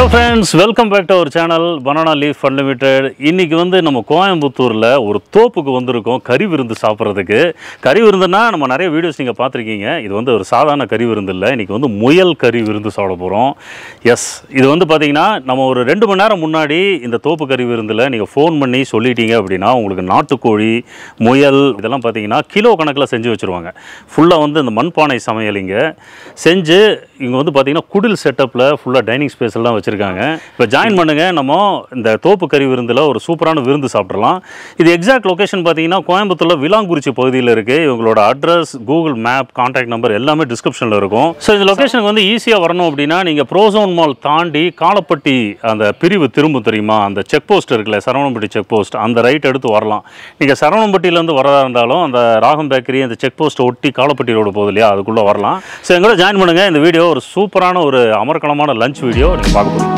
Hello friends welcome back to our channel banana leaf unlimited இன்னைக்கு வந்து நம்ம கோயம்புத்தூரில் ஒரு தோப்புக்கு வந்திருக்கோம் கறி விருந்து சாப்பிட்றதுக்கு கறி விருந்துனா நம்ம நிறைய வீடியோஸ் நீங்கள் பார்த்துருக்கீங்க இது வந்து ஒரு சாதாரண கறி விருந்து இல்லை இன்னைக்கு வந்து முயல் கறி விருந்து சாப்பிட போகிறோம் எஸ் இது வந்து பார்த்தீங்கன்னா நம்ம ஒரு ரெண்டு மணி நேரம் முன்னாடி இந்த தோப்பு கறி விருந்தில் நீங்கள் ஃபோன் பண்ணி சொல்லிட்டீங்க அப்படின்னா உங்களுக்கு நாட்டுக்கோழி முயல் இதெல்லாம் பார்த்தீங்கன்னா கிலோ கணக்கில் செஞ்சு வச்சுருவாங்க ஃபுல்லாக வந்து இந்த மண்பானை சமையல் இங்கே செஞ்சு இங்கே வந்து பார்த்தீங்கன்னா குடில் செட்டப்பில் ஃபுல்லாக டைனிங் ஸ்பேஸ் எல்லாம் வச்சுருக்காங்க இப்போ ஜாயின் பண்ணுங்க நம்ம இந்த தோப்பு கறி விருந்தில் ஒரு சூப்பரான விருந்து சாப்பிட்றலாம் இது எக்ஸாக்ட் லொகேஷன் பார்த்தீங்கன்னா கோயம்புத்தூரில் விலாங்குறிச்சி பகுதியில் இருக்குது இவங்களோட address Google map contact number எல்லாமே டிஸ்கிரிப்ஷனில் இருக்கும் ஸோ இந்த லொகேஷனுக்கு வந்து ஈஸியாக வரணும் அப்படின்னா நீங்கள் ப்ரோசோன் மால் தாண்டி காலப்பட்டி அந்த பிரிவு திரும்ப தெரியுமா அந்த செக் போஸ்ட் இருக்குல்ல சரவணம்பட்டி செக் போஸ்ட் அந்த ரைட் எடுத்து வரலாம் நீங்கள் சரவணம்பட்டியிலேருந்து வரதா இருந்தாலும் அந்த ராகம் பேக்கரி அந்த செக் போஸ்ட்டை ஒட்டி காலப்பட்டி ரோடு போகுது இல்லையா அதுக்குள்ளே வரலாம் ஸோ எங்களோட ஜாயின் பண்ணுங்கள் இந்த வீடியோ ஒரு சூப்பரான ஒரு அமர்க்கலமான லஞ்ச் வீடியோ நீங்கள் பார்க்க போகிறீங்க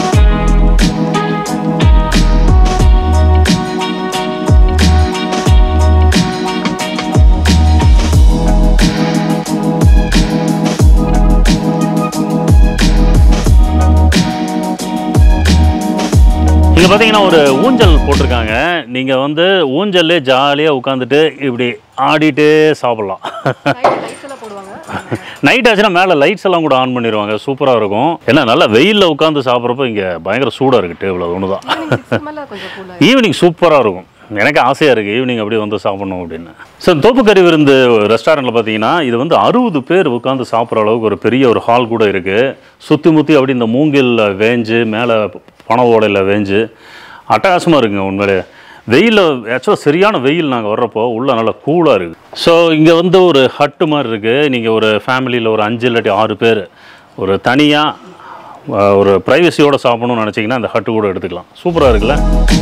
இங்கே பார்த்தீங்கன்னா ஒரு ஊஞ்சல் போட்டிருக்காங்க நீங்கள் வந்து ஊஞ்சல்லே ஜாலியாக உட்காந்துட்டு இப்படி ஆடிட்டே சாப்பிட்லாம் லைட்ஸ் எல்லாம் போடுவாங்க நைட் ஆச்சுன்னா மேலே லைட்ஸ் எல்லாம் கூட ஆன் பண்ணிடுவாங்க சூப்பராக இருக்கும் ஏன்னா நல்லா வெயிலில் உட்காந்து சாப்பிட்றப்ப இங்கே பயங்கர சூடாக இருக்குது டேபிள் அது ஒன்று தான் ஸ்மெல்ல கொஞ்சம் கூலா ஈவினிங் சூப்பராக இருக்கும் எனக்கு ஆசையாக இருக்குது ஈவினிங் அப்படியே வந்து சாப்பிடணும் அப்படின்னு ஸோ தோப்புக்கறி விருந்து ரெஸ்டாரண்ட்டில் பார்த்தீங்கன்னா இது வந்து அறுபது பேர் உட்காந்து சாப்பிட்ற அளவுக்கு ஒரு பெரிய ஒரு ஹால் கூட இருக்குது சுற்றி முற்றி அப்படி இந்த மூங்கிலில் வேஞ்சு மேலே பனை ஓலையில் வேஞ்சு அட்டகாசமாக இருக்குங்க உண்மையிலே வெயிலில் ஆக்சுவலாக சரியான வெயில் நாங்கள் வர்றப்போ உள்ளே நல்லா கூலாக இருக்குது ஸோ இங்கே வந்து ஒரு ஹட்டு மாதிரி இருக்குது நீங்கள் ஒரு ஃபேமிலியில் ஒரு அஞ்சு இல்லாட்டி ஆறு பேர் ஒரு தனியாக ஒரு ப்ரைவசியோடு சாப்பிடணும்னு நினச்சிங்கன்னா அந்த ஹட்டு கூட எடுத்துக்கலாம் சூப்பராக இருக்குல்ல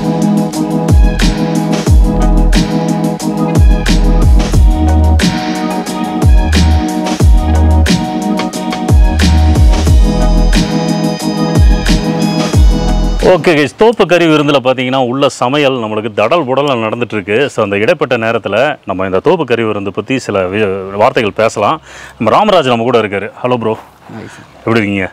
ஓகே கைஸ் தோப்பு கறி விருந்தில் பார்த்தீங்கன்னா உள்ள சமையல் நம்மளுக்கு தடல் புடல் நடந்துட்டு இருக்கு ஸோ அந்த இடைப்பட்ட நேரத்தில் நம்ம இந்த தோப்பு கறி விருந்து பற்றி சில வி- வார்த்தைகள் பேசலாம் நம்ம ராமராஜ் நம்ம கூட இருக்காரு ஹலோ ப்ரோ எப்படி இருக்கீங்க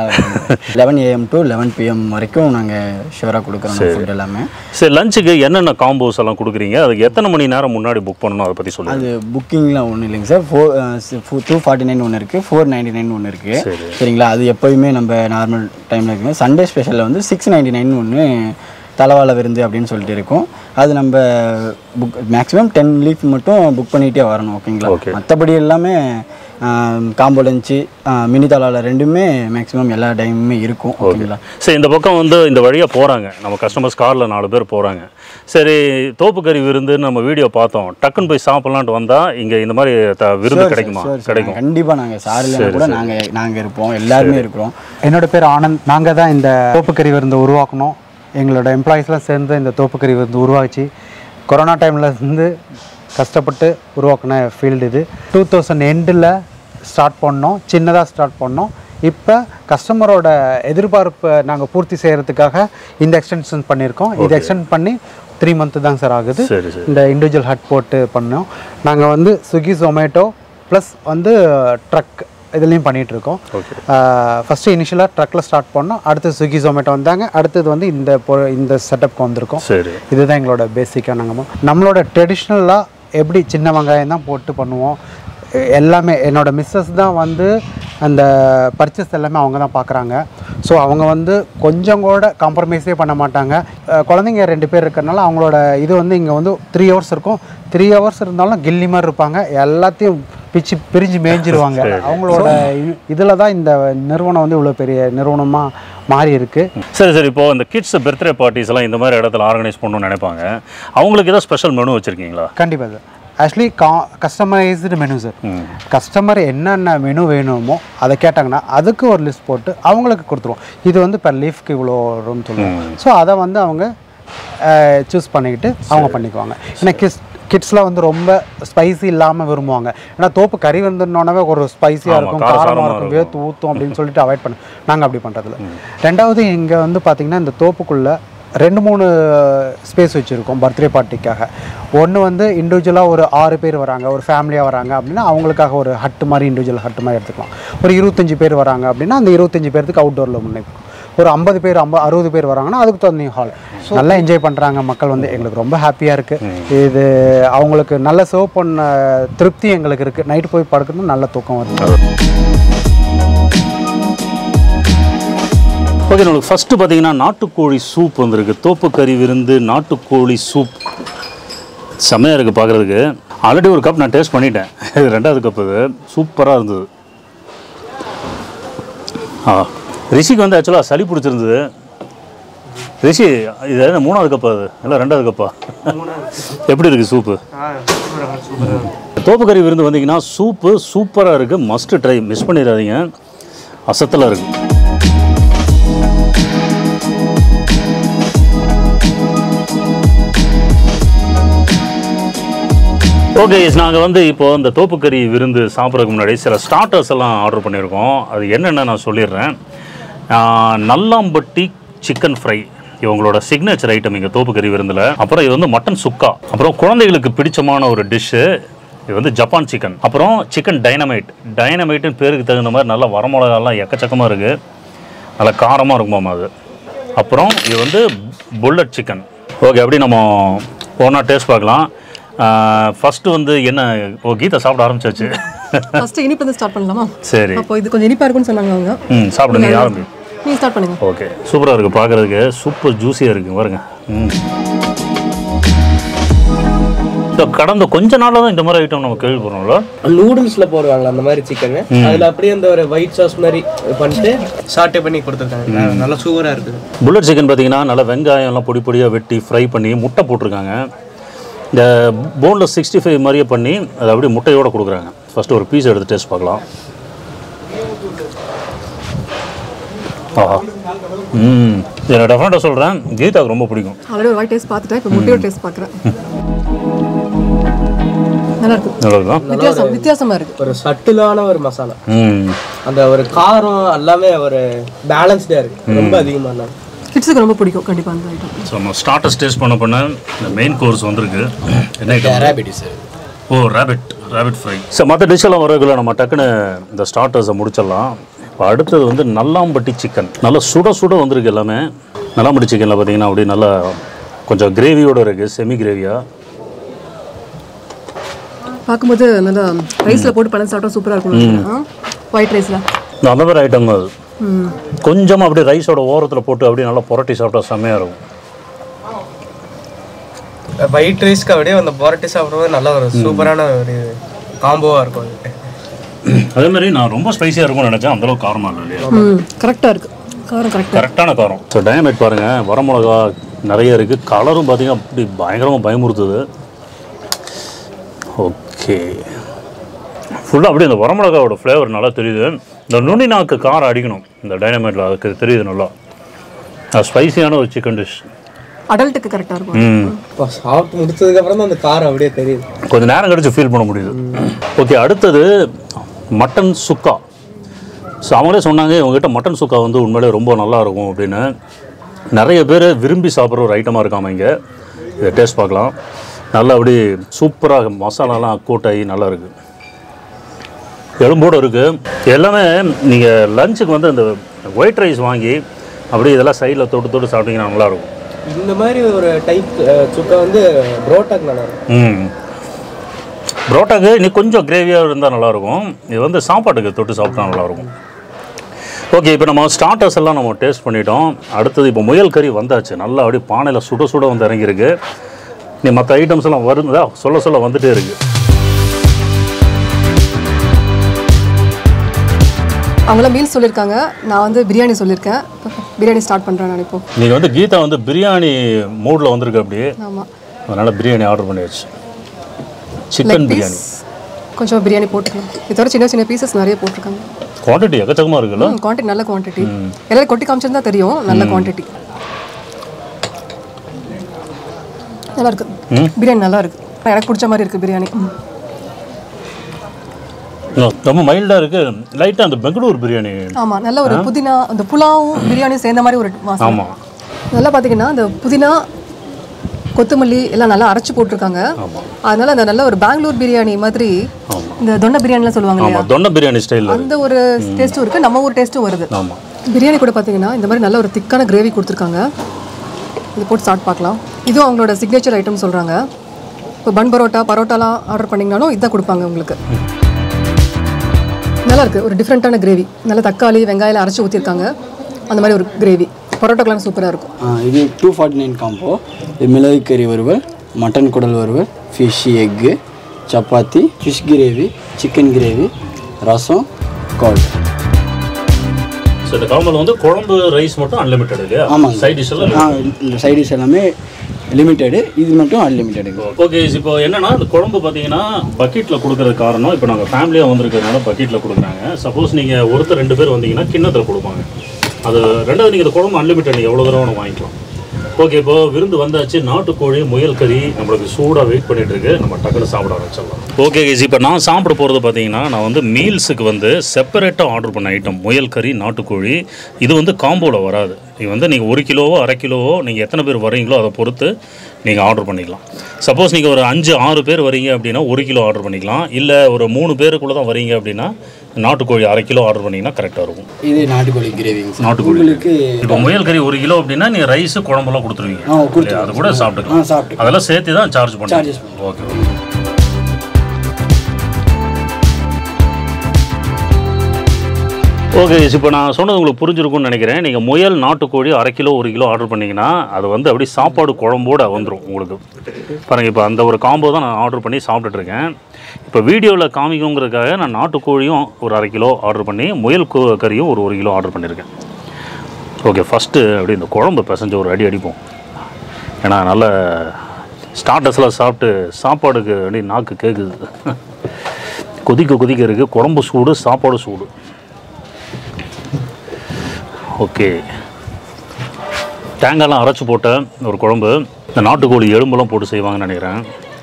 eleven AM to eleven PM வரைக்கும் நாங்கள் ஷுவராக கொடுக்குறோம் ஃபுட் எல்லாமே சரி லஞ்சுக்கு என்னென்ன காம்போஸ் எல்லாம் கொடுக்குறீங்க அதுக்கு எத்தனை மணி நேரம் முன்னாடி புக் பண்ணணும் அதை பற்றி சொல்லுங்கள் அது புக்கிங்லாம் ஒன்றும் இல்லைங்க sir four two forty nine ஒன்று இருக்குது ஃபோர் நைன்டி நைன் ஒன்று இருக்குது சரி. சரிங்களா அது எப்போயுமே நம்ம நார்மல் டைமில் இருக்குங்க சண்டே ஸ்பெஷலில் வந்து சிக்ஸ் நைன்டி நைன் ஒன்று தலவாழ விருந்து அப்படின்னு சொல்லிட்டு இருக்கும் அது நம்ம புக் மேக்ஸிமம் டென் லீஃப் மட்டும் புக் பண்ணிகிட்டே வரணும் ஓகேங்களா Okay. மற்றபடி எல்லாமே காம்போ லஞ்சு மினி தலாவில் ரெண்டுமே மேக்ஸிமம் எல்லா டைமுமே இருக்கும் ஓகேங்களா சரி இந்த பக்கம் வந்து இந்த வழியாக போகிறாங்க நம்ம கஸ்டமர்ஸ் காரில் நாலு பேர் போகிறாங்க சரி தோப்பு கறி விருந்துன்னு நம்ம வீடியோ பார்த்தோம் டக்குன்னு போய் சாப்பிட்லான்ட்டு வந்தால் இங்கே இந்த மாதிரி த விருந்து கிடைக்குமா கிடைக்கும் கண்டிப்பாக நாங்கள் சார் இல்லைன்னா கூட நாங்கள் நாங்கள் இருப்போம் எல்லாருமே இருக்கிறோம் என்னோட பேர் ஆனந்த் நாங்கள் தான் இந்த தோப்புக்கறி விருந்து உருவாக்கணும் எங்களோட எம்ப்ளாயீஸ்லாம் சேர்ந்து இந்த தோப்புக்கறி விருந்து உருவாச்சு கொரோனா டைமில் இருந்து கஷ்டப்பட்டு உருவாக்கின ஃபீல்டு இது டூ தௌசண்ட் எண்டில் ஸ்டார்ட் பண்ணோம் சின்னதாக ஸ்டார்ட் பண்ணோம் இப்போ கஸ்டமரோட எதிர்பார்ப்பை நாங்கள் பூர்த்தி செய்கிறதுக்காக இந்த எக்ஸ்டென்ஷன் பண்ணியிருக்கோம் இது எக்ஸ்டெண்ட் பண்ணி த்ரீ மந்த்து தான் சார் ஆகுது சரி சரி இந்த இண்டிவிஜுவல் ஹட் போட்டு பண்ணோம் நாங்கள் வந்து ஸ்விக்கி ஜொமேட்டோ ப்ளஸ் வந்து ட்ரக் இதுலேயும் பண்ணிகிட்டு இருக்கோம் ஃபஸ்ட்டு இனிஷியலாக ட்ரக்கில் ஸ்டார்ட் பண்ணோம் அடுத்து ஸ்விக்கி ஜொமேட்டோ வந்தாங்க அடுத்தது வந்து இந்த பொ- இந்த செட்டப்க்கு வந்திருக்கோம் சரி இதுதான் எங்களோட பேசிக்காக நாங்கள் நம்மளோட ட்ரெடிஷ்னலாக எப்படி சின்ன வெங்காயம் தான் போட்டு பண்ணுவோம் எ- எல்லாமே என்னோட மிஸ்ஸஸ் தான் வந்து அந்த பர்ச்சேஸ் எல்லாமே அவங்க தான் பார்க்குறாங்க ஸோ அவங்க வந்து கொஞ்சம் கூட காம்ப்ரமைஸே பண்ண மாட்டாங்க அஹ் குழந்தைங்க ரெண்டு பேர் இருக்கிறனால அவங்களோட இது வந்து இங்கே வந்து த்ரீ ஹவர்ஸ் இருக்கும் த்ரீ ஹவர்ஸ் இருந்தாலும் கில்லி மாதிரி இருப்பாங்க எல்லாத்தையும் பிச்சு பிரிஞ்சு மேய்ஞ்சிருவாங்க அவங்களோட இதில் தான் இந்த நிறுவனம் வந்து இவ்வளோ பெரிய நிறுவனமாக மாறி இருக்குது சரி சரி இப்போ இந்த கிட்ஸ் பர்த்டே பார்ட்டிஸ் எல்லாம் இந்த மாதிரி இடத்துல ஆர்கனைஸ் பண்ணணும்னு நினைப்பாங்க அவங்களுக்கு ஏதாவது ஸ்பெஷல் மெனு வச்சுருக்கீங்களா கண்டிப்பாக சார் ஆக்சுவலி கா கஸ்டமைஸ்டு மெனு சார் கஸ்டமர் என்னென்ன மெனு வேணுமோ அதை கேட்டாங்கன்னா அதுக்கு ஒரு லிஸ்ட் போட்டு அவங்களுக்கு கொடுத்துருவோம் இது வந்து பெர் லீஃப்க்கு இவ்வளோ வரும்னு சொல்லுவோம் ஸோ அதை வந்து அவங்க சூஸ் பண்ணிக்கிட்டு அவங்க பண்ணிக்குவாங்க ஏன்னா கிஸ் கிட்ஸ்லாம் வந்து ரொம்ப ஸ்பைசி இல்லாமல் விரும்புவாங்க ஏன்னா தோப்பு கறி வந்துனோடனே ஒரு ஸ்பைசியாக இருக்கும் காரசாரமா காரமாக இருக்கும் வேத்து ஊற்றும் அப்படின்னு சொல்லிட்டு அவாய்ட் பண்ண நாங்கள் அப்படி பண்ணுறதில்ல ரெண்டாவது இங்கே வந்து பார்த்திங்கன்னா இந்த தோப்புக்குள்ளே ரெண்டு மூணு ஸ்பேஸ் வச்சுருக்கோம் பர்த்டே பார்ட்டிக்காக ஒன்று வந்து இண்டிவிஜுவலாக ஒரு ஆறு பேர் வராங்க ஒரு ஃபேமிலியாக வராங்க அப்படின்னா அவங்களுக்காக ஒரு ஹட்டு மாதிரி இண்டிவிஜுவல் ஹட்டு மாதிரி எடுத்துக்கலாம் ஒரு இருபத்தஞ்சி பேர் வராங்க அப்படின்னா அந்த இருபத்தஞ்சி பேர்த்துக்கு அவுட்டோரில் முன்னே ஒரு ஐம்பது பேர் ஐம்பது அறுபது பேர் வராங்கன்னா அதுக்கு தகுந்த ஹால் நல்லா என்ஜாய் பண்ணுறாங்க மக்கள் வந்து எங்களுக்கு ரொம்ப ஹாப்பியாக இருக்குது இது அவங்களுக்கு நல்ல சர்வ் பண்ண திருப்தி எங்களுக்கு இருக்குது நைட்டு போய் படுக்கணும் நல்ல தூக்கம் வருது ஓகே நம்மளுக்கு ஃபஸ்ட்டு பார்த்தீங்கன்னா நாட்டுக்கோழி சூப் வந்திருக்கு தோப்புக்கறி விருந்து நாட்டுக்கோழி சூப் செம்மையாக இருக்குது பார்க்குறதுக்கு ஆல்ரெடி ஒரு கப் நான் டேஸ்ட் பண்ணிட்டேன் இது ரெண்டாவது கப் இது சூப்பராக இருந்தது ஆ ரிஷிக்கு வந்து ஆக்சுவலாக சளி பிடிச்சிருந்தது ரிஷி இது என்ன மூணாவது கப்பா அது இல்லை ரெண்டாவது கப்பா எப்படி இருக்குது சூப்பு தோப்புக்கறி விருந்து வந்தீங்கன்னா சூப்பு சூப்பராக இருக்குது மஸ்ட்டு ட்ரை மிஸ் பண்ணிடாதீங்க அசத்தலாக இருக்குது ஓகே நாங்கள் வந்து இப்போ இந்த தோப்புக்கறி விருந்து சாப்பிட்றதுக்கு முன்னாடி சில ஸ்டார்டர்ஸ் எல்லாம் ஆர்டர் பண்ணியிருக்கோம் அது என்னென்ன நான் சொல்லிடுறேன் ஆஹ் நல்லாம்பட்டி சிக்கன் ஃப்ரை இவங்களோட சிக்னேச்சர் ஐட்டம் இங்கே தோப்புக்கறி விருந்தில் அப்புறம் இது வந்து மட்டன் சுக்கா அப்புறம் குழந்தைகளுக்கு பிடிச்சமான ஒரு டிஷ்ஷு இது வந்து ஜப்பான் சிக்கன் அப்புறம் சிக்கன் டைனமைட் டைனமைட்டுன்னு பேருக்கு தகுந்த மாதிரி நல்லா வரமிளகாலாம் எக்கச்சக்கமாக இருக்குது நல்லா காரமாக இருக்குமாமா அது அப்புறம் இது வந்து புல்லட் சிக்கன் ஓகே அப்படி நம்ம ஒன்றா டேஸ்ட் பார்க்கலாம் ஃபஸ்ட்டு வந்து என்ன ஓ கீதா சாப்பிட ஆரம்பிச்சாச்சு ஃபர்ஸ்ட் இனிப்பு வந்து ஸ்டார்ட் பண்ணலாமா சரி அப்போ இது கொஞ்சம் இனிப்பா இருக்கும்னு சொன்னாங்க அவங்க ம் சாப்பிடு நீ ஆரம்பி நீங்க ஸ்டார்ட் பண்ணுங்க ஓகே சூப்பராக இருக்குது பார்க்குறதுக்கு சூப்பர் ஜூஸியாக இருக்குது பாருங்க ம் இந்த கடந்த கொஞ்ச நாளாக தான் இந்த மாதிரி ஐட்டம் நம்ம கேள்விப்படுறோம்ல நூடுல்ஸ்ல போடுவாங்களா அந்த மாதிரி சிக்கன் அதுல அப்படியே அந்த ஒரு ஒயிட் சாஸ் மாதிரி பண்ணிட்டு சாட்டே பண்ணி கொடுத்துருக்காங்க நல்லா சூப்பரா இருக்குது புல்லட் சிக்கன் பார்த்தீங்கன்னா நல்லா வெங்காயம் எல்லாம் பொடி பொடியாக வெட்டி ஃப்ரை பண்ணி முட்டை போட்டிருக்காங்க இந்த போனில் சிக்ஸ்டி ஃபைவ் மாதிரியே பண்ணி அதை அப்படியே முட்டையோடு கொடுக்குறாங்க ஃபஸ்ட்டு ஒரு பீஸ் எடுத்து டேஸ்ட் பார்க்கலாம் ஆஹா ம் இதை நான் டெஃபினட்டாக சொல்கிறேன் கீதாவுக்கு ரொம்ப பிடிக்கும் ஆல்ரெடி ஒரு வாய் டேஸ்ட் பார்த்துட்டேன் இப்போ முட்டையோட டேஸ்ட் பார்க்குறேன் நல்லா இருக்கு நல்லா இருக்கா வித்தியாசம் வித்தியாசமா இருக்கு ஒரு சட்டிலான ஒரு மசாலா ம் அந்த ஒரு காரம் எல்லாமே ஒரு பேலன்ஸ்டா இருக்கு ரொம்ப அதிகமா இல்லை கிட்ஸுக்கு ரொம்ப பிடிக்கும் கண்டிப்பா அந்த ஐட்டம் ஸோ நம்ம ஸ்டார்டர்ஸ் டேஸ்ட் பண்ண பண்ண இந்த மெயின் கோர்ஸ் வந்திருக்கு என்ன ஐட்டம் ஓ ரேபிட் ரேபிட் ஃப்ரை சார் மற்ற டிஷ்ஷெல்லாம் வரக்குள்ள நம்ம டக்குன்னு இந்த ஸ்டார்டர்ஸை முடிச்சிடலாம் இப்போ அடுத்தது வந்து நல்லாம்பட்டி சிக்கன் நல்லா சுட சுட வந்திருக்கு எல்லாமே நல்லாம்பட்டி சிக்கனில் பார்த்தீங்கன்னா அப்படியே நல்லா கொஞ்சம் கிரேவியோடு இருக்குது செமி கிரேவியாக பார்க்கும்போது நல்லா ரைஸ்ல போட்டு பண்ண சாப்பிட்டா சூப்பரா இருக்கும் ஒயிட் ரைஸ்ல அந்த மாதிரி ஐட்டம் அது கொஞ்சமாக அப்படியே ரைஸோட ஓரத்தில் போட்டு அப்படியே நல்லா புரட்டி சாப்பிட்டா செம்மையாக இருக்கும் ஒயிட் ரைஸ்க்கு அப்படியே அந்த பொரட்டி சாப்பிடும்போது நல்ல ஒரு சூப்பரான ஒரு காம்போவா இருக்கும் அது அதே மாதிரி நான் ரொம்ப ஸ்பைசியாக இருக்கும்னு நினச்சேன் அந்தளவுக்கு காரமாக இல்லை இல்லையா ம் கரெக்டா இருக்கு காரம் கரெக்டா கரெக்டான காரம் ஸோ டைனமைட் பாருங்கள் வரமிளகா நிறைய இருக்குது கலரும் பார்த்தீங்கன்னா அப்படி பயங்கரமாக பயமுறுத்துது ஓகே ஃபுல்லாக அப்படியே இந்த வரமிளகாவோட ஃப்ளேவர் நல்லா தெரியுது இந்த நுனி நாக்கு காரம் அடிக்கணும் இந்த டைனமைட்டில் அதுக்கு தெரியுது நல்லா ஸ்பைசியான ஒரு சிக்கன் டிஷ் அடல்ட்டுக்கு கரெக்டா இருக்கும் ம் இப்போ சாப்பிட்டு முடிச்சதுக்கு அப்புறம் தான் அந்த காரம் அப்படியே தெரியுது கொஞ்சம் நேரம் கழிச்சு ஃபீல் பண்ண முடியுது ஓகே அடுத்தது மட்டன் சுக்கா ஸோ அவங்களே சொன்னாங்க இவங்ககிட்ட மட்டன் சுக்கா வந்து உண்மையிலே ரொம்ப நல்லா இருக்கும் அப்படின்னு நிறைய பேர் விரும்பி சாப்பிட்ற ஒரு ஐட்டமாக இருக்காம இங்கே இதை டேஸ்ட் பார்க்கலாம் நல்லா அப்படி சூப்பராக மசாலாலாம் கோட் ஆகி நல்லா இருக்குது எலும்போடு இருக்குது எல்லாமே நீங்கள் லஞ்சுக்கு வந்து அந்த ஒயிட் ரைஸ் வாங்கி அப்படியே இதெல்லாம் சைடில் தொட்டு தொட்டு சாப்பிட்டீங்கன்னா நல்லாயிருக்கும் இந்த மாதிரி ஒரு டைப் சுக்கா வந்து புரோட்டாக்கு நல்லா இருக்கும் ம் புரோட்டாக்கு நீ கொஞ்சம் கிரேவியாக இருந்தால் நல்லாயிருக்கும் இது வந்து சாப்பாட்டுக்கு தொட்டு சாப்பிட்டா நல்லாயிருக்கும் ஓகே இப்போ நம்ம ஸ்டார்டர்ஸ் எல்லாம் நம்ம டேஸ்ட் பண்ணிட்டோம் அடுத்தது இப்போ முயல் கறி வந்தாச்சு நல்லா அப்படியே பானையில் சுட சுட வந்து இறங்கியிருக்கு நீ மற்ற ஐட்டம்ஸ் எல்லாம் வருதா சொல்ல சொல்ல வந்துட்டே இருக்கு அவங்களாம் மீல்ஸ் சொல்லியிருக்காங்க நான் வந்து பிரியாணி சொல்லியிருக்கேன் பிரியாணி ஸ்டார்ட் பண்ணுறேன் நான் இப்போ நீங்கள் வந்து கீதா வந்து பிரியாணி மூடில் வந்திருக்கு அப்படியே ஆமாம் அதனால் பிரியாணி ஆர்டர் பண்ணியாச்சு சிக்கன் பிரியாணி கொஞ்சம் பிரியாணி போட்டுக்கலாம் இது தவிர சின்ன சின்ன பீசஸ் நிறைய போட்டிருக்காங்க குவான்டிட்டி எக்கச்சக்கமாக இருக்குல்ல குவான்டிட்டி நல்ல குவான்டிட்டி எல்லாரும் கொட்டி காமிச்சிருந்தா தெரியும் நல்ல குவான்டிட்டி நல்லா இருக்கு பிரியாணி நல்லா இருக்கு எனக்கு பிடிச்ச மாதிரி இருக்கு பிரியாணி ம். ரொம்ப மைல்டாக இருக்குது லைட்டாக அந்த பெங்களூர் பிரியாணி ஆமா நல்ல ஒரு புதினா அந்த புலாவும் பிரியாணியும் சேர்ந்த மாதிரி ஒரு வாசனை ஆமாம் நல்லா பார்த்தீங்கன்னா அந்த புதினா கொத்தமல்லி எல்லாம் நல்லா அரைச்சு போட்டிருக்காங்க அதனால அந்த நல்ல ஒரு பெங்களூர் பிரியாணி மாதிரி இந்த தொண்டை பிரியாணிலாம் சொல்லுவாங்க இல்லையா ஆமாம் தொண்டை பிரியாணி ஸ்டைலில் அந்த ஒரு டேஸ்ட்டும் இருக்கு நம்ம ஒரு டேஸ்ட்டும் வருது ஆமாம் பிரியாணி கூட பார்த்தீங்கன்னா இந்த மாதிரி நல்ல ஒரு திக்கான கிரேவி கொடுத்துருக்காங்க இது போட்டு ஸ்டார்ட் பார்க்கலாம் இதுவும் அவங்களோட சிக்னேச்சர் ஐட்டம் சொல்கிறாங்க இப்போ பன் பரோட்டா பரோட்டாலாம் ஆர்டர் பண்ணிங்கனாலும் இதான் கொடுப்பாங்க உங்களுக்கு நல்லா இருக்கு ஒரு டிஃப்ரெண்ட்டான கிரேவி நல்ல தக்காளி வெங்காயம் அரைச்சி ஊற்றிருக்காங்க அந்த மாதிரி ஒரு கிரேவி பரோட்டாக்கெலாம் சூப்பராக இருக்கும் ஆ, இது டூ ஃபார்ட்டி நைன் காம்போ இது மிளகு கறி வறுவல் மட்டன் குடல் வறுவல் fish egg chapati fish gravy chicken gravy rasam கால் ஸோ இந்த காம்பில் வந்து குழம்பு ரைஸ் மட்டும் அன்லிமிட்டட் இல்லையா ஆமாங்க. சைட் டிஷ் எல்லாம் ஆ சைடிஷ் எல்லாமே லிமிட்டெடு இது மட்டும் அன்லிமிட்டெடு ஓகே இப்போ என்னன்னா இந்த குழம்பு பார்த்தீங்கன்னா பக்கெட்டில் கொடுக்கறது காரணம் இப்போ நாங்கள் ஃபேமிலியாக வந்திருக்கிறதுனால பக்கெட்டில் கொடுக்குறாங்க சப்போஸ் நீங்கள் ஒருத்தர் ரெண்டு பேர் வந்தீங்கன்னா கிண்ணத்தில் கொடுப்பாங்க அது ரெண்டாவது நீங்கள் இந்த குழம்பு அன்லிமிட்டட் நீங்கள் எவ்வளோ தூரம் வேணும் வாங்கிக்கலாம் ஓகே இப்போ விருந்து வந்தாச்சு நாட்டுக்கோழி முயல் கறி நம்மளுக்கு சூடாக வெயிட் பண்ணிட்டு இருக்கு நம்ம டக்குனு சாப்பிட ஆரம்பிச்சிடலாம் ஓகே கேஸ் இப்போ நான் சாப்பிட போகிறது பார்த்தீங்கன்னா நான் வந்து மீல்ஸுக்கு வந்து செப்பரேட்டாக ஆர்டர் பண்ண ஐட்டம் முயல் கறி நாட்டுக்கோழி இது வந்து காம்போவில் வராது இது வந்து நீங்கள் ஒரு கிலோவோ அரை கிலோவோ நீங்கள் எத்தனை பேர் வரீங்களோ அதை பொறுத்து நீங்கள் ஆர்டர் பண்ணிக்கலாம் சப்போஸ் நீங்கள் ஒரு அஞ்சு ஆறு பேர் வரீங்க அப்படின்னா ஒரு கிலோ ஆர்டர் பண்ணிக்கலாம் இல்லை ஒரு மூணு பேருக்குள்ளே தான் வரீங்க அப்படின்னா நாட்டுக்கோழி அரை கிலோ ஆர்டர் பண்ணிங்கன்னா கரெக்டாக இருக்கும் இது நாட்டுக்கோழி கிரேவிங்க நாட்டுக்கோழி உங்களுக்கு இப்போ முயல் கறி ஒரு கிலோ அப்படின்னா நீங்கள் ரைஸு குழம்பெல்லாம் கொடுத்துருவீங்க ஆ கொடுத்து அது கூட ஆ சாப்பிட்டுக்கலாம் சாப்பிட்டு அதெல்லாம் சேர்த்து தான் சார்ஜ் பண்ணுறோம் Charges ஓகே ஓகே இப்போ நான் சொன்னது உங்களுக்கு புரிஞ்சிருக்கும்னு நினைக்கிறேன் நீங்கள் முயல் நாட்டுக்கோழி அரை கிலோ ஒரு கிலோ ஆர்டர் பண்ணீங்கன்னா அது வந்து அப்படியே சாப்பாடு குழம்போட வந்துடும் உங்களுக்கு பாருங்கள் இப்போ அந்த ஒரு காம்போ தான் நான் ஆர்டர் பண்ணி சாப்பிட்டுட்டு இருக்கேன் இப்போ வீடியோவில் காமிக்கணுங்கிறதுக்காக நான் நாட்டுக்கோழியும் ஒரு அரை கிலோ ஆர்டர் பண்ணி முயல் கோ- கறியும் ஒரு ஒரு கிலோ ஆர்டர் பண்ணியிருக்கேன் ஓகே ஃபஸ்ட்டு அப்படி இந்த குழம்பு பிசைஞ்சு ஒரு அடி அடிப்போம் ஏன்னா நல்ல ஸ்டார்டர்ஸ்லாம் சாப்பிட்டு சாப்பாடுக்கு அப்படி நாக்கு கேட்குது கொதிக்க கொதிக்க இருக்குது குழம்பு சூடு சாப்பாடு சூடு ஓகே தேங்காய்லாம் அரைச்சி போட்ட ஒரு குழம்பு இந்த நாட்டுக்கோழி எலும்பெல்லாம் போட்டு செய்வாங்கன்னு நினைக்கிறேன்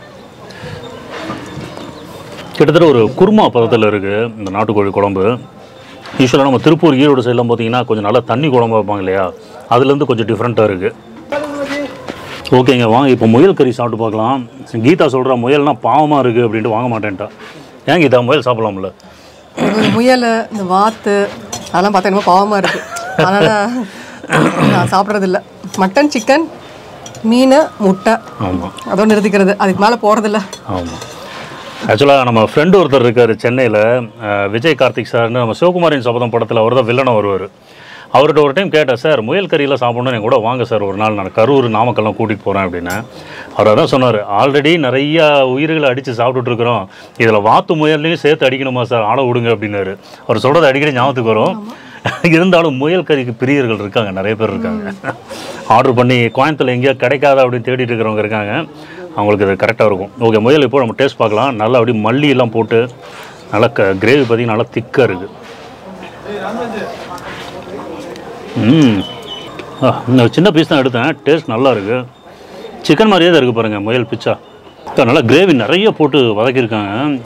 கிட்டத்தட்ட ஒரு குருமா பதத்தில் இருக்குது இந்த நாட்டுக்கோழி குழம்பு யூஸ்வலாக நம்ம திருப்பூர் ஈரோடு சைட்லாம் பார்த்தீங்கன்னா கொஞ்சம் நல்லா தண்ணி குழம்பு வைப்பாங்க இல்லையா அதுலேருந்து கொஞ்சம் டிஃப்ரெண்ட்டாக இருக்குது ஓகேங்க வாங்க இப்போ முயல் கறி சாப்பிட்டு பார்க்கலாம் கீதா சொல்கிறா முயல்னா பாவமாக இருக்குது அப்படின்ட்டு வாங்க மாட்டேன்ட்டா ஏன் கீதா முயல் சாப்பிடலாம்ல ஒரு முயல் இந்த வாத்து அதெல்லாம் பார்த்தா என்னமோ பாவமாக இருக்குது அதனால் நான் சாப்பிட்றது இல்ல மட்டன் சிக்கன் மீன் முட்டை ஆமாம் அதோட நிறுத்திக்கிறது அதுக்கு மேலே போகிறதில்ல ஆமாம் ஆக்சுவலாக நம்ம ஃப்ரெண்டு ஒருத்தர் இருக்கார் சென்னையில் விஜய் கார்த்திக் சார்னு நம்ம சிவகுமாரின் சபதம் படத்தில் அவர் தான் வில்லனை வருவார் அவர்கிட்ட ஒரு டைம் கேட்டேன் சார் முயல் கறியெல்லாம் சாப்பிடணும் என் கூட வாங்க சார் ஒரு நாள் நான் கரூர் நாமக்கல்லாம் கூட்டிகிட்டு போகிறேன் அப்படின்னு அவர் அதான் சொன்னார் ஆல்ரெடி நிறைய உயிர்களை அடித்து சாப்பிட்டுட்டு இருக்கிறோம் இதில் வாத்து முயல்லையும் சேர்த்து அடிக்கணுமா சார் ஆளை விடுங்க அப்படின்னாரு அவர் சொல்கிறது அடிக்கடி ஞாபகத்துக்கு வரும் இருந்தாலும் முயல் கறிக்கு பிரியர்கள் இருக்காங்க நிறைய பேர் இருக்காங்க ஆர்டர் பண்ணி கோயம்புத்தூர்ல எங்கேயோ கிடைக்காத அப்படின்னு தேடிட்டு இருக்கிறவங்க இருக்காங்க அவங்களுக்கு இது கரெக்டாக இருக்கும் ஓகே முயல் இப்போ நம்ம டேஸ்ட் பார்க்கலாம் நல்லா அப்படியே மல்லி எல்லாம் போட்டு நல்லா க கிரேவி பார்த்தீங்கன்னா நல்லா திக்காக இருக்குது ம் ஆ, இந்த சின்ன பீஸ் தான் எடுத்தேன் டேஸ்ட் நல்லா இருக்குது சிக்கன் மாதிரியே தான் இருக்குது பாருங்கள் முயல் பிச்சா அக்கா, நல்லா கிரேவி நிறைய போட்டு வதக்கியிருக்காங்க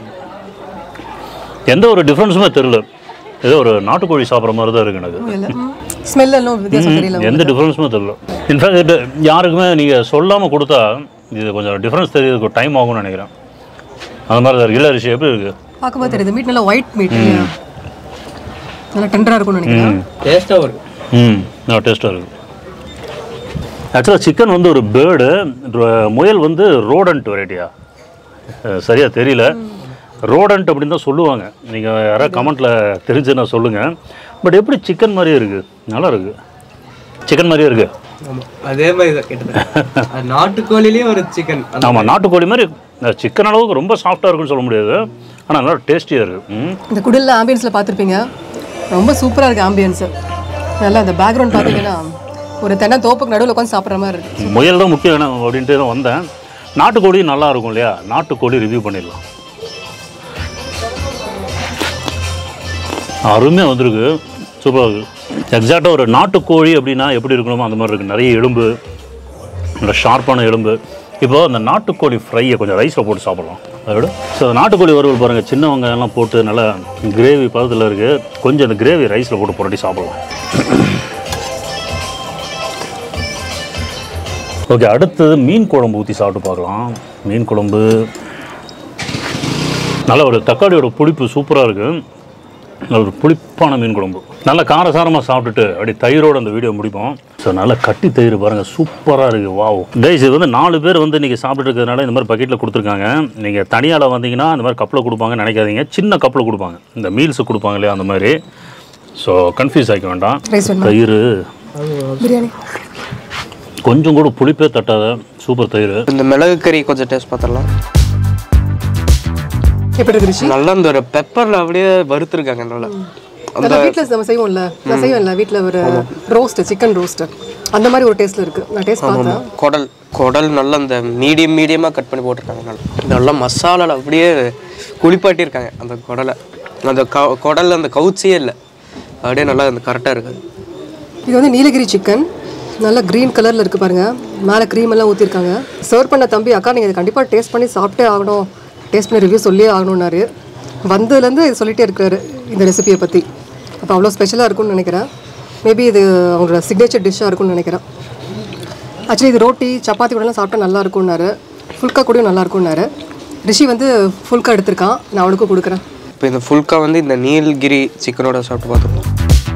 எந்த ஒரு டிஃப்ரென்ஸுமே தெரில ஏதோ ஒரு நாட்டுக்கோழி சாப்பிட்ற மாதிரி தான் இருக்குது எனக்கு ஸ்மெல் எல்லாம் வித்தியாசம் தெரியல எந்த டிஃப்ரென்ஸுமே தெரியல இன்ஃபேக்ட் யாருக்குமே நீங்கள் சொல்லாமல் கொடுத்தா இது கொஞ்சம் டிஃப்ரென்ஸ் தெரியறதுக்கு டைம் ஆகும்னு நினைக்கிறேன் அந்த மாதிரி தான் இல்லை ரிஷி எப்படி இருக்குது பார்க்கும்போது தெரியுது மீட் நல்லா ஒயிட் மீட் நல்லா டெண்டராக இருக்கும்னு நினைக்கிறேன் டேஸ்ட்டாகவும் இருக்கும் ம் நல்லா டேஸ்ட்டாக இருக்குது ஆக்சுவலாக சிக்கன் வந்து ஒரு பேர்டு முயல் வந்து ரோடன்ட் வெரைட்டியா சரியாக தெரியல ரோடன்ட் அப்படின்னு தான் சொல்லுவாங்க நீங்கள் யாராவது கமெண்ட்டில் தெரிஞ்சுன்னா சொல்லுங்கள் பட் எப்படி சிக்கன் மாதிரியே இருக்குது நல்லா இருக்குது சிக்கன் மாதிரியே இருக்குது ஆமாம் அதே மாதிரி தான் கிட்டத்தட்ட அது நாட்டுக்கோழிலேயே ஒரு சிக்கன் ஆமாம் நாட்டுக்கோழி மாதிரி சிக்கன் அளவுக்கு ரொம்ப சாஃப்டாக இருக்குன்னு சொல்ல முடியாது ஆனால் நல்லா டேஸ்டியாக இருக்குது ம் இந்த குடிலில் ஆம்பியன்ஸில் பார்த்துருப்பீங்க ரொம்ப சூப்பராக இருக்குது ஆம்பியன்ஸு நல்லா இந்த பேக்ரவுண்ட் பார்த்தீங்கன்னா ஒரு தென்னை தோப்புக்கு நடுவில் உட்காந்து சாப்பிட்ற மாதிரி இருக்குது முயல் தான் முக்கியம் வேணும் அப்படின்ட்டு தான் வந்தேன் நாட்டுக்கோழி நல்லா இருக்கும் இல்லையா நாட்டுக்கோழி ரிவ்யூ பண்ணிடலாம் அருமையாக வந்திருக்கு சூப்பராக இருக்குது எக்ஸாக்டாக ஒரு நாட்டுக்கோழி அப்படின்னா எப்படி இருக்கணுமோ அந்த மாதிரி இருக்குது நிறைய எலும்பு நல்ல ஷார்ப்பான எலும்பு இப்போ அந்த நாட்டுக்கோழி ஃப்ரையை கொஞ்சம் ரைஸில் போட்டு சாப்பிடலாம் அதோட ஸோ நாட்டுக்கோழி வறுவல் பாருங்கள் சின்ன வெங்காயம்லாம் போட்டு நல்லா கிரேவி பதத்தில் இருக்குது கொஞ்சம் அந்த கிரேவி ரைஸில் போட்டு புரட்டி சாப்பிடலாம் ஓகே அடுத்தது மீன் குழம்பு ஊற்றி சாப்பிட்டு பார்க்கலாம் மீன் குழம்பு நல்ல ஒரு தக்காளியோட புளிப்பு சூப்பராக இருக்குது நல்ல ஒரு புளிப்பான மீன் குழம்பு நல்ல காரசாரமாக சாப்பிட்டுட்டு அப்படி தயிரோட அந்த வீடியோ முடிப்போம் ஸோ நல்லா கட்டி தயிர் பாருங்கள் சூப்பராக இருக்குது வாவ் கைஸ் இது வந்து நாலு பேர் வந்து இன்றைக்கி சாப்பிட்டு இருக்கிறதுனால இந்த மாதிரி பக்கெட்டில் கொடுத்துருக்காங்க நீங்கள் தனியால் வந்தீங்கன்னா இந்த மாதிரி கப்பில் கொடுப்பாங்கன்னு நினைக்காதீங்க சின்ன கப்பில் கொடுப்பாங்க இந்த மீல்ஸ் கொடுப்பாங்க இல்லையா அந்த மாதிரி ஸோ கன்ஃபியூஸ் ஆகிக்க வேண்டாம் ரைஸ் வேணுமா தயிர் பிரியாணி கொஞ்சம் கூட புளிப்பே தட்டாத சூப்பர் தயிர் இந்த மிளகு கறி கொஞ்சம் டேஸ்ட் பார்த்துடலாம் எப்படி இருக்கு ரிஷி நல்லா இந்த ஒரு பெப்பரில் அப்படியே வறுத்துருக்காங்க நல்லா நல்லா வீட்டில் நம்ம செய்வோம்ல நான் செய்வேன்ல வீட்டில் ஒரு ரோஸ்ட் சிக்கன் ரோஸ்ட் அந்த மாதிரி ஒரு டேஸ்ட்ல இருக்கு நான் டேஸ்ட் பார்த்தேன் குடல் குடல் நல்லா இந்த மீடியம் மீடியமாக கட் பண்ணி போட்டிருக்காங்க நல்லா நல்லா மசாலாவில் அப்படியே குளிப்பாட்டியிருக்காங்க அந்த குடலை அந்த க குடல்ல அந்த கவுச்சியே இல்லை அப்படியே நல்லா அந்த கரெக்டாக இருக்குது இது வந்து நீலகிரி சிக்கன் நல்ல க்ரீன் கலரில் இருக்குது பாருங்க மேலே க்ரீம் எல்லாம் ஊற்றிருக்காங்க சர்வ் பண்ண தம்பி அக்கா நீங்கள் இதை கண்டிப்பாக டேஸ்ட் பண்ணி சாப்பிட்டே ஆகணும் டேஸ்ட் பண்ணி ரிவ்யூ சொல்லியே ஆகணும்னாரு வந்ததுலேருந்து இது சொல்லிட்டே இருக்காரு இந்த ரெசிபியை பற்றி அப்போ அவ்வளோ ஸ்பெஷலாக இருக்கும்னு நினைக்கிறேன் மேபி இது அவங்களோட சிக்னேச்சர் டிஷ்ஷாக இருக்கும்னு நினைக்கிறேன் ஆக்சுவலி இது ரோட்டி சப்பாத்தி கூடலாம் சாப்பிட்டா நல்லா இருக்கும்னாரு ஃபுல்கா கூடயும் நல்லா இருக்கும்னாரு ரிஷி வந்து ஃபுல்கா எடுத்திருக்கான் நான் அவனுக்கும் கொடுக்குறேன் இப்போ இந்த ஃபுல்கா வந்து இந்த நீலகிரி சிக்கனோட சாப்பிட்டு பார்த்துருக்கோம்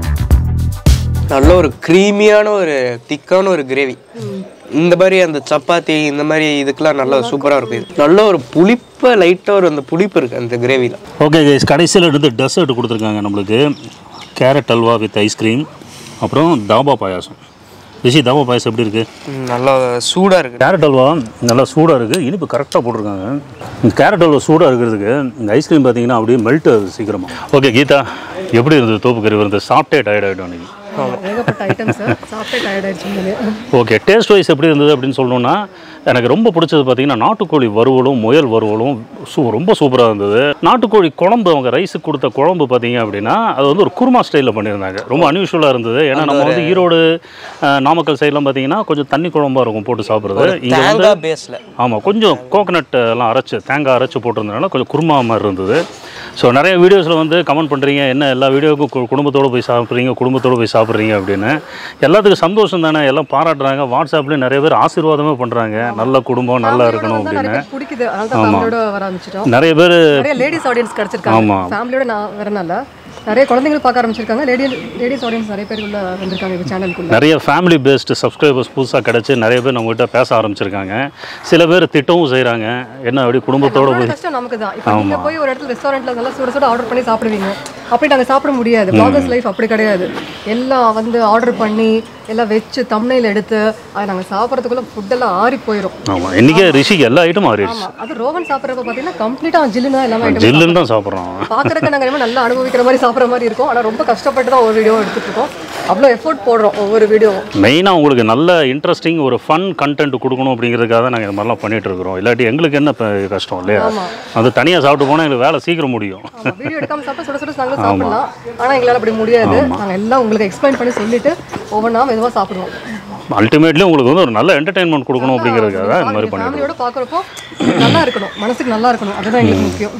நல்ல ஒரு க்ரீமியான ஒரு திக்கான ஒரு கிரேவி இந்த மாதிரி அந்த சப்பாத்தி இந்த மாதிரி இதுக்கெல்லாம் நல்லா சூப்பராக இருக்கும் இது நல்ல ஒரு புளிப்பு லைட்டாக ஒரு அந்த புளிப்பு இருக்குது அந்த கிரேவியில் ஓகே கைஸ் கடைசியில் இருந்து டெசர்ட் கொடுத்துருக்காங்க நம்மளுக்கு கேரட் அல்வா வித் ஐஸ்கிரீம் அப்புறம் தாபா பாயாசம் ரிஷி தாபா பாயாசம் எப்படி இருக்குது நல்லா சூடாக இருக்குது கேரட் அல்வா நல்லா சூடாக இருக்குது இனிப்பு கரெக்டாக போட்டிருக்காங்க இந்த கேரட் அல்வா சூடாக இருக்கிறதுக்கு இந்த ஐஸ்கிரீம் பார்த்தீங்கன்னா அப்படியே மெல்ட் ஆகுது சீக்கிரமாக ஓகே கீதா எப்படி இருந்தது தோப்பு கறி வந்து சாப்பிட்டே டயர்ட் ஆகிட்டோம் அன்றைக்கி ஏகப்பட்ட ஐட்டம்ஸ் சாப்பிட்டே டயர்ட் ஆயிடுச்சு ஓகே டேஸ்ட் வைஸ் எப்படி இருந்தது அப்படின்னு சொல்லணும்னா எனக்கு ரொம்ப பிடிச்சது பார்த்தீங்கன்னா நாட்டுக்கோழி வறுவலும் முயல் வறுவலும் சூ ரொம்ப சூப்பராக இருந்தது நாட்டுக்கோழி குழம்பு அவங்க ரைஸுக்கு கொடுத்த குழம்பு பார்த்தீங்க அப்படின்னா அது வந்து ஒரு குருமா ஸ்டைலில் பண்ணியிருந்தாங்க ரொம்ப அன்யூஷுவலாக இருந்தது ஏன்னா நம்ம வந்து ஈரோடு அஹ், நாமக்கல் சைட்லாம் பார்த்தீங்கன்னா கொஞ்சம் தண்ணி குழம்பா இருக்கும் போட்டு சாப்பிட்றது இங்கே வந்து தேங்காய் பேஸில் ஆமாம் கொஞ்சம் கோகனட் எல்லாம் அரைச்சு தேங்காய் அரைச்சு போட்டிருந்ததுனால கொஞ்சம் குருமா மாதிரி இருந்தது ஸோ நிறைய வீடியோஸில் வந்து கமெண்ட் பண்ணுறீங்க என்ன எல்லா வீடியோவுக்கும் கு- குடும்பத்தோட போய் சாப்பிட்றீங்க குடும்பத்தோட போய் சாப்பிட்றீங்க அப்படின்னு எல்லாத்துக்கும் சந்தோஷம் தானே எல்லாம் பாராட்டுறாங்க வாட்ஸ்அப்லேயும் நிறைய பேர் ஆசீர்வாதமே பண்ணுறாங்க நல்ல குடும்பம் நல்லா இருக்கணும் அப்படின்னு நிறைய பேர் பிடிக்குது அதனால தான் ஃபேமிலியோட வர ஆரம்பிச்சிட்டோம் நிறைய பேர் நிறைய லேடிஸ் ஆடியன்ஸ் கிடைச்சிருக்காங்க ஆமா. ஃபேமிலியோட நான் வரனால நிறைய குழந்தைகள் பார்க்க ஆரம்பிச்சிருக்காங்க லேடி லேடிஸ் ஆடியன்ஸ் நிறைய பேர் உள்ள வந்திருக்காங்க இந்த சேனலுக்குள்ள நிறைய ஃபேமிலி பேஸ்டு சப்ஸ்கிரைபர்ஸ் புதுசாக கிடச்சி நிறைய பேர் நம்மகிட்ட பேச ஆரம்பிச்சிருக்காங்க சில பேர் திட்டவும் செய்கிறாங்க என்ன அப்படி குடும்பத்தோட நம்மளோட போய் கஷ்டம் நமக்கு தான் இப்போ நீங்க போய் ஒரு இடத்துல ரெஸ்டாரண்ட்ல நல்லா சுட சுட ஆர்டர் பண்ணி சாப்பிடுவீங்க அப்படி நாங்க சாப்பிட முடியாது பிளாகர்ஸ் லைஃப் அப்படி கிடையாது எல்லாம் வந்து ஆர்டர் பண்ணி எல்லாம் வச்சு தம்னையில் எடுத்து அது நாங்க சாப்பிட்றதுக்குள்ள ஃபுட்டெல்லாம் ஆறி போயிடும் ஆமாம் இன்றைக்கே ரிஷிக்கு எல்லா ஐட்டமும் மாறிடுச்சு ஆமா அது ரோகன் சாப்பிட்றப்ப பார்த்தீங்கன்னா கம்ப்ளீட்டாக ஜில்லுன்னு தான் எல்லாமே ஐட்டம் ஜில்லுன்னு தான் சாப்பிட்றோம் பார்க்கறதுக்கு நாங்கள் ரொம்ப நல்லா அனுபவிக்கிற மாதிரி சாப்பிட்ற மாதிரி இருக்கும் ஆனால் ரொம்ப கஷ்டப்பட்டு தான் ஒவ்வொரு வீடியோ எடுத்துட்டு இருக்கோம் அவ்வளோ எஃபோர்ட் போடுறோம் ஒவ்வொரு வீடியோவும் மெயினாக உங்களுக்கு நல்ல இன்ட்ரெஸ்டிங் ஒரு ஃபன் கண்டென்ட் கொடுக்கணும் அப்படிங்கிறதுக்காக தான் நாங்கள் இது மாதிரிலாம் பண்ணிட்டு இருக்கிறோம் இல்லாட்டி எங்களுக்கு என்ன இப்ப கஷ்டம் இல்லையா அது தனியாக சாப்பிட்டு போனால் எங்களுக்கு வேலை சீக்கிரம் முடியும் வீடியோ எடுக்காம சாப்பிட்டா சுட சுட நாங்களும் சாப்பிடலாம் ஆனால் எங்களால் அப்படி முடியாது நாங்கள் எல்லாம் உங்களுக்கு எக்ஸ்பிளைன் பண்ணி சொல்லிட்டு ஒவ்வொன்றா மெதுவாக சாப்பிடுவோம் அல்டிமேட்லி உங்களுக்கு வந்து ஒரு நல்ல என்டர்டைன்மெண்ட் கொடுக்கணும் அப்படிங்கிறதுக்காக தான் இந்த மாதிரி பண்ணிட்டு ஃபேமிலியோட பார்க்குறப்போ நல்லா இருக்கணும் மனசுக்கு நல்லா இருக்கணும் அதுதான் எங்களுக்கு முக்கியம்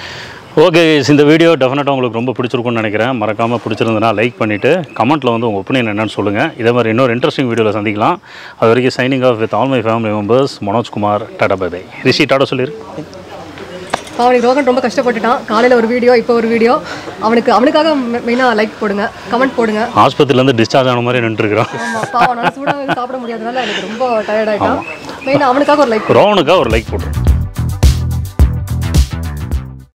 ஓகே இந்த வீடியோ டெஃபினட்டாக உங்களுக்கு ரொம்ப பிடிச்சிருக்கும்னு நினைக்கிறேன் மறக்காமல் பிடிச்சிருந்தனா லைக் பண்ணிவிட்டு கமெண்ட்டில் வந்து உங்கள் ஒப்பீனியன் என்னன்னு சொல்லுங்கள் இதே மாதிரி இன்னொரு இன்ட்ரெஸ்டிங் வீடியோவில் சந்திக்கலாம் அது வரைக்கும் signing off with all my family members Manoj Kumar tata bye bye Rishi tata சொல்லிரு அவனுக்கு ரோகன் ரொம்ப கஷ்டப்பட்டுட்டான் காலையில் ஒரு வீடியோ இப்போ ஒரு வீடியோ அவனுக்கு அவனுக்காக மெயினாக லைக் போடுங்க கமெண்ட் போடுங்க ஆஸ்பத்திரியிலேருந்து டிஸ்சார்ஜ் ஆன மாதிரி நின்றுருக்குறான் ஆமாம் பாவம் நான் சூடாக சாப்பிட முடியாதனால எனக்கு ரொம்ப டயர்ட் ஆகிட்டான் மெயினாக அவனுக்காக ஒரு லைக் ரோவனுக்காக ஒரு லைக் போட்டுருவோம்